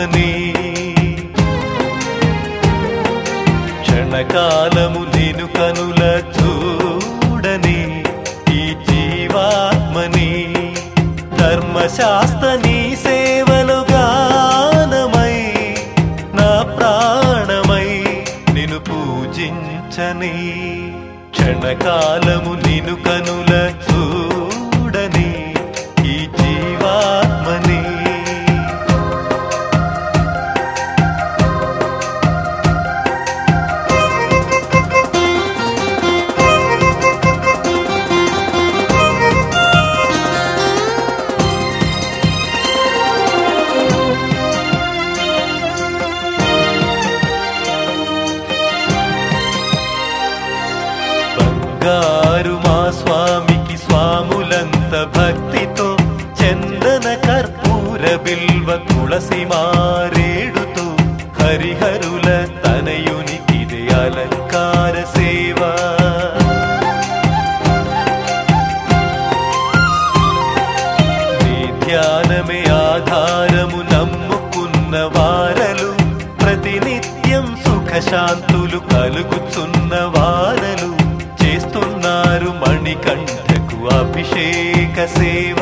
జీవాత్మని క్షణకాలము నేను కనుల చూడని ఈ జీవాత్మని ధర్మశాస్త్ర నీ సేవలు గానమై నా ప్రాణమై నిన్ను పూజించని క్షణకాలము నిన్ను కనుల చూడని ఈ జీవాత్మని బంగారు మా స్వామికి స్వాములంత భక్తితో చందన కర్పూర బిల్వ తులసి మారేడుతో హరిహరుల తనయునికిదే అలంకార సేవ నీ ధ్యానమే ఆధారము నమ్ముకున్న వారలు ప్రతినిత్యం సుఖశాంతులు కలుగుచున్న వారలు చేస్తున్నారు మణికంఠకు అభిషేక సేవ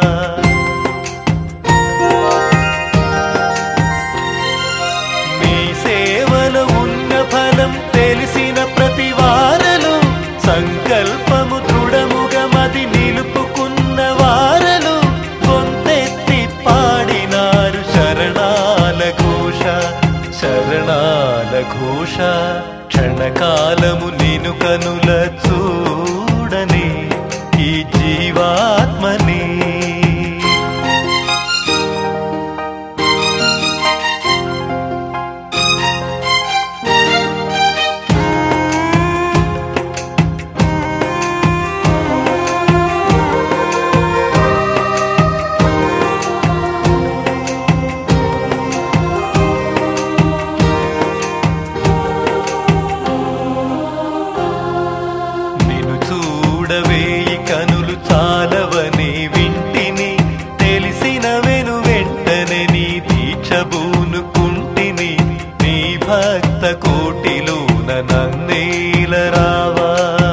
మీ సేవలో ఉన్న ఫలం తెలిసిన ప్రతి వారలు సంకల్పము దృఢముగా మది నిలుపుకున్న వారలు కొంతెత్తి పాడినారు శరణాల ఘోష శరణాల ఘోష క్షణకాలము నేను కనుల చూడని ఈ జీవాత్మని నిన్ను చూడవేయి కనులు చాలవని వింటిని తెలిసిన వెను వెంటనే నీ దీక్ష బూనుకుంటిని నీ భక్త కోటిలోన నన్నేల రావా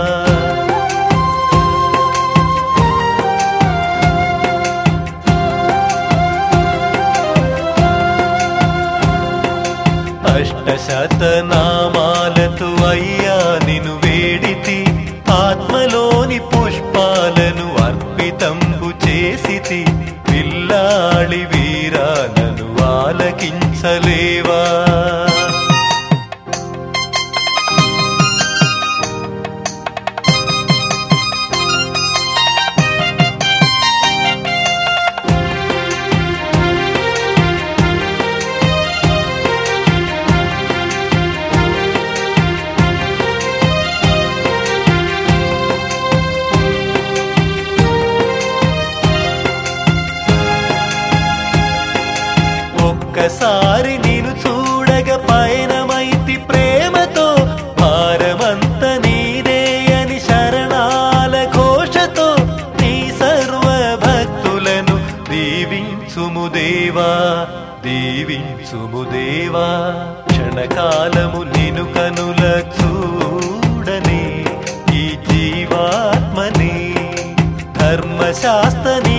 అష్టశతనామాలతో అయ్యా నిన్ను వేడితి ఆత్మలోని పుష్పాలను అర్పితంబు చేసితి పిల్లాళి వీరా నన్ను ఆలకించలేవా ఒక్కసారి నేను చూడగ పయనమైతి ప్రేమతో భారమంత నీదే అని శరణాల ఘోషతో నీ సర్వ భక్తులను దీవించుము దేవా దీవించుము దేవా క్షణకాలము నిను కనుల చూడని ఈ జీవాత్మని ధర్మశాస్త్ర